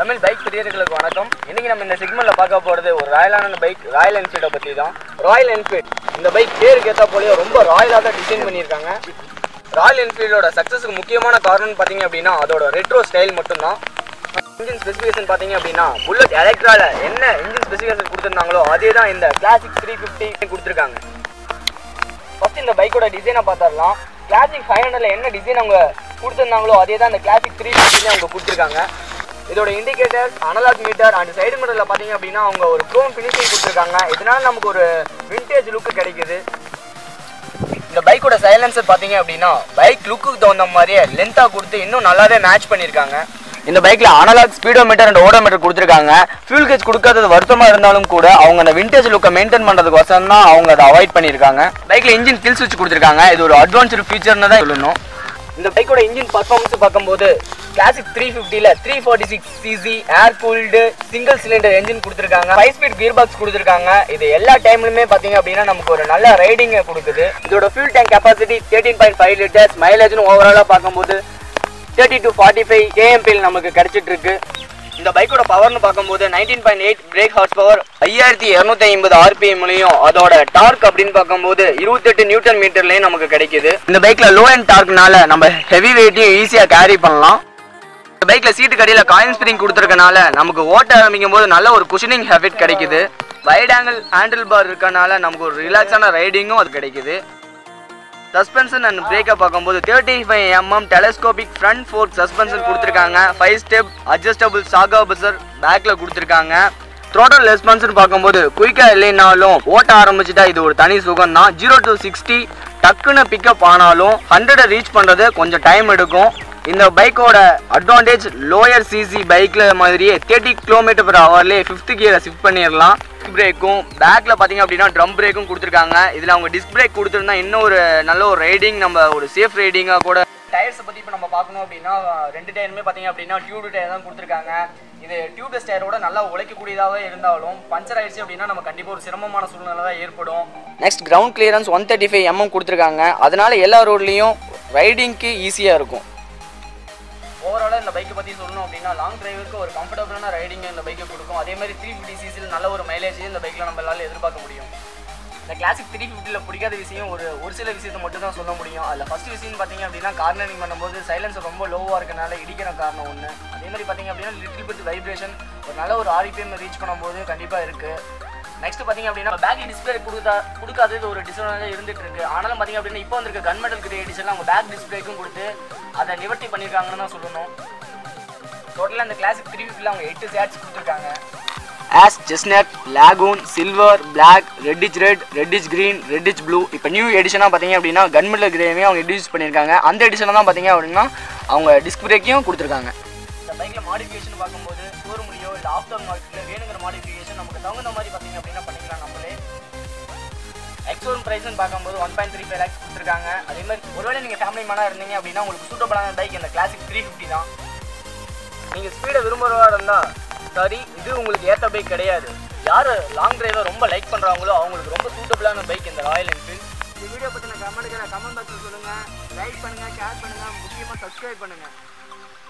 Tamil bike பிரியர்களுக்கு வணக்கம் இன்னைக்கு நம்ம இந்த செக்மெண்ட்ல பார்க்க போறது ஒரு ராயலான பைக் ராயல் என்ஃபீல்டை பத்தி தான் ராயல் என்ஃபீல்ட் இந்த பைக் பேருக்கு ஏற்ற போலயே ரொம்ப ராயலாக தான் டிசைன் பண்ணியிருக்காங்க ராயல் என்ஃபீல்டோட சக்ஸஸுக்கு முக்கியமான காரணம் பார்த்தீங்க அப்படின்னா அதோட ரெட்ரோ ஸ்டைல் மட்டும்தான் இன்ஜின் ஸ்பெசிஃபிகேஷன் பார்த்தீங்க அப்படின்னா புல்லட் எலக்ட்ரால என்ன இன்ஜின் ஸ்பெசிஃபிகேஷன் கொடுத்துருந்தாங்களோ அதே தான் இந்த கிளாசிக் த்ரீ ஃபிஃப்டி கொடுத்துருக்காங்க ஃபர்ஸ்ட் இந்த பைக்கோட டிசைனை பார்த்துடலாம் கிளாசிக் ஃபைவ் ஹண்ட்ரட்ல என்ன டிசைன் அவங்க கொடுத்துருந்தாங்களோ அதே தான் இந்த கிளாசிக் த்ரீ ஃபிஃப்டிலே அவங்க கொடுத்துருக்காங்க இதோட indicators analog meter and side மீட்டரில் பார்த்தீங்க அப்படின்னா அவங்க ஒரு க்ரோம் ஃபினிஷிங் கொடுத்துருக்காங்க இதனால நமக்கு ஒரு விண்டேஜ் லுக்கு கிடைக்குது இந்த பைக்கோட சைலன்சர் பார்த்தீங்க அப்படின்னா பைக் லுக்குக்கு தகுந்த மாதிரியே லென்த்தாக கொடுத்து இன்னும் நல்லாவே மேட்ச் பண்ணியிருக்காங்க இந்த பைக்ல அனலாக் ஸ்பீடோமீட்டர் அண்ட் ஓடோமீட்டர் கொடுத்துருக்காங்க ஃபியூல் கேஜ் கொடுக்காதது வருத்தமா இருந்தாலும் கூட அவங்க அந்த விண்டேஜ் லுக்கை மெயின்டைன் பண்றதுக்கோசரம் தான் அவங்க அதை அவாய்ட் பண்ணியிருக்காங்க பைக்ல இன்ஜின் கில் சுவிட்ச் கொடுத்துருக்காங்க இது ஒரு அட்வான்ஸ்டு ஃபீச்சர்னு தான் சொல்லணும் இந்த பைக்கோட இன்ஜின் பர்ஃபார்மன்ஸ் பார்க்கும்போது கிளாசிக் த்ரீ ஃபிஃப்டியில் three forty six CC air cooled single cylinder engine கொடுத்துருக்காங்க ஃபைவ் ஸ்பீட் கியர் பாக்ஸ் கொடுத்துருக்காங்க இது எல்லா டைம்லுமே பார்த்தீங்க அப்படின்னா நமக்கு ஒரு நல்ல ரைடிங்கை கொடுக்குது இதோட fuel tank capacity thirteen point five litres மைலேஜ்னு ஓவராலாக பார்க்கும்போது தேர்ட்டி டு ஃபார்ட்டி ஃபைவ் ஏஎம்பியில் நமக்கு கிடைச்சிட்டு இருக்கு இந்த பைக்கோட பவர்னு பார்க்கும்போது nineteen point eight brake horse power ஐயாயிரத்தி இரநூத்தி ஐம்பது ஆர்பிஎம்லையும் அதோட டார்க் அப்படின்னு பார்க்கும்போது இருபத்தெட்டு நியூட்டன் மீட்டர்லையும் நமக்கு கிடைக்குது இந்த பைக்ல லோ அண்ட் டார்க்னால நம்ம ஹெவி வெயிட்டையும் ஈஸியாக கேரி பண்ணலாம் இந்த பைக்ல சீட்டு கடியில காயின் ஸ்ப்ரிங் கொடுத்துருக்கனால நமக்கு ஓட்ட ஆரம்பிக்கும் போது நல்ல ஒரு குஷனிங் ஹெஃபெக்ட் கிடைக்குது வைட் ஆங்கிள் ஹேண்டில் பார் இருக்கனால நமக்கு ஒரு ரிலாக்ஸான ரைடிங்கும் அது கிடைக்குது சஸ்பென்ஷன் அண்ட் பிரேக்கை பார்க்கும்போது thirty five mm telescopic front fork suspension கொடுத்துருக்காங்க five step adjustable shock absorber பேக்கில் கொடுத்துருக்காங்க த்ரோட்டல் ரெஸ்பான்ஸ்னு பார்க்கும்போது குயிக்காக இல்லைனாலும் ஓட்ட ஆரம்பிச்சுட்டா இது ஒரு தனி சுகம் தான் ஜீரோ டு சிக்ஸ்டி டக்குன்னு பிக்கப் ஆனாலும் ஹண்ட்ரடை ரீச் பண்ணுறது கொஞ்சம் டைம் எடுக்கும் இந்த பைக்கோட அட்வான்டேஜ் லோயர் சிசி பைக்கில் மாதிரியே தேர்ட்டி கிலோமீட்டர் பர் ஹவர்லேயே ஃபிஃப்த் கியரை ஷிஃப்ட் பண்ணிடலாம் பிரேக்கும் பேக்கில் பார்த்தீங்க அப்படின்னா ட்ரம் பிரேக்கும் கொடுத்துருக்காங்க இதில் அவங்க டிஸ்க் பிரேக் கொடுத்துருந்தா இன்னும் ஒரு நல்ல ஒரு ரைடிங் நம்ம ஒரு சேஃப் ரைடிங்காக கூட டயர்ஸை பற்றி இப்போ நம்ம பார்க்கணும் அப்படின்னா ரெண்டு டயருமே பார்த்தீங்க அப்படின்னா டியூப் டயர் தான் கொடுத்துருக்காங்க இது டியூப்லெஸ் டயரோட நல்லா உழைக்கக்கூடியதாகவே இருந்தாலும் பஞ்சர் ஆயிடுச்சு அப்படின்னா நம்ம கண்டிப்பாக ஒரு சிரமமான சூழ்நிலை தான் ஏற்படும் next ground clearance one thirty five mm கொடுத்துருக்காங்க அதனால எல்லா ரோட்லேயும் ரைடிங்க்கு ஈஸியாக இருக்கும் ஓவராலாக இந்த பைக்கை பற்றி சொல்லணும் அப்படின்னா லாங் டிரைவுக்கு ஒரு கம்ஃபர்டபுளான ரைடிங் இந்த பைக்கை கொடுக்கும் அதே மாதிரி த்ரீ ஃபிஃப்டி சிசியில் நல்ல ஒரு மைலேஜ் இந்த பைக்கில் நம்மளால எதிர்பார்க்க முடியும் இந்த கிளாசிக் த்ரீ ஃபிஃப்டியில் பிடிக்காத விஷயம் ஒரு ஒரு சில விஷயத்தை மட்டும் தான் சொல்ல முடியும் அதில் ஃபஸ்ட் விஷயம் பார்த்தீங்க அப்படின்னா கார்னரிங் பண்ணும்போது சைலன்ஸ் ரொம்ப லோவாக இருக்கனால இடிக்கிற காரணம் ஒன்று அதே மாதிரி பார்த்தீங்க அப்படின்னா லிட்டில் பிட் வைப்ரேஷன் ஒரு நல்ல ஒரு ஆர்பிஎம் ரீச் பண்ணும்போது கண்டிப்பாக இருக்குது நெக்ஸ்ட் பார்த்தீங்க அப்படின்னா பேக் டிஸ்பிளே கொடுத்தா கொடுக்காதது ஒரு டிஸ்அட்வான்டேஜ் இருந்துட்டு இருக்கு ஆனாலும் பார்த்தீங்க அப்படின்னா இப்போ வந்திருக்க கன்மெண்டல் கிரே எடிஷனில் அவங்க பேக் டிஸ்பிளேக்கும் கொடுத்து அதை நிவர்த்தி பண்ணியிருக்காங்கன்னு தான் சொல்லணும் டோட்டலாக இந்த கிளாசிக் த்ரீ ஃபிஃப்டியில் அவங்க எட்டு சேட்ஸ் கொடுத்துருக்காங்க ash chestnut lagoon silver black Redditch red Redditch green Redditch blue இப்போ நியூ எடிஷனாக பார்த்தீங்க அப்படின்னா கன்மெண்டல் கிரேவையும் அவங்க இன்ட்ரடியூஸ் பண்ணியிருக்காங்க அந்த எடிஷனில் தான் பார்த்தீங்க அப்படின்னா அவங்க டிஸ்க் பிரேக்கையும் கொடுத்துருக்காங்க இந்த பைக்கில் மாடிஃபிகேஷன் பார்க்கும்போது ஷோரூம்லையோ இல்லை ஆஃப்டர் மார்க்கெட்டில் வேணுங்கிற மாடிஃபிகேஷன் நமக்கு தகுந்த மாதிரி பார்த்தீங்க அப்படின்னா பண்ணிக்கலாம் நம்மளே எக்ஸோரூம் ப்ரைஸ்னு பார்க்கும்போது one point three five lakhs கொடுத்துருக்காங்க அதே மாதிரி ஒருவேளை நீங்கள் ஃபேமிலி மேனாக இருந்தீங்க அப்படின்னா உங்களுக்கு சூட்டபிளான பைக் இந்த கிளாசிக் த்ரீ ஃபிஃப்டி தான் நீங்கள் ஸ்பீடை விரும்புகிறவா இருந்தால் சரி இது உங்களுக்கு ஏற்ற பைக் கிடையாது யார் லாங் டிரைவை ரொம்ப லைக் பண்ணுறாங்களோ அவங்களுக்கு ரொம்ப சூட்டபிளான பைக் இந்த ராயல் என்ஃபீல்ட் இந்த வீடியோ பற்றின கமெண்ட்டுக்கு கமெண்ட் பாக்ஸில் சொல்லுங்கள் லைக் பண்ணுங்கள் ஷேர் பண்ணுங்கள் முக்கியமாக சப்ஸ்கிரைப் பண்ணுங்கள்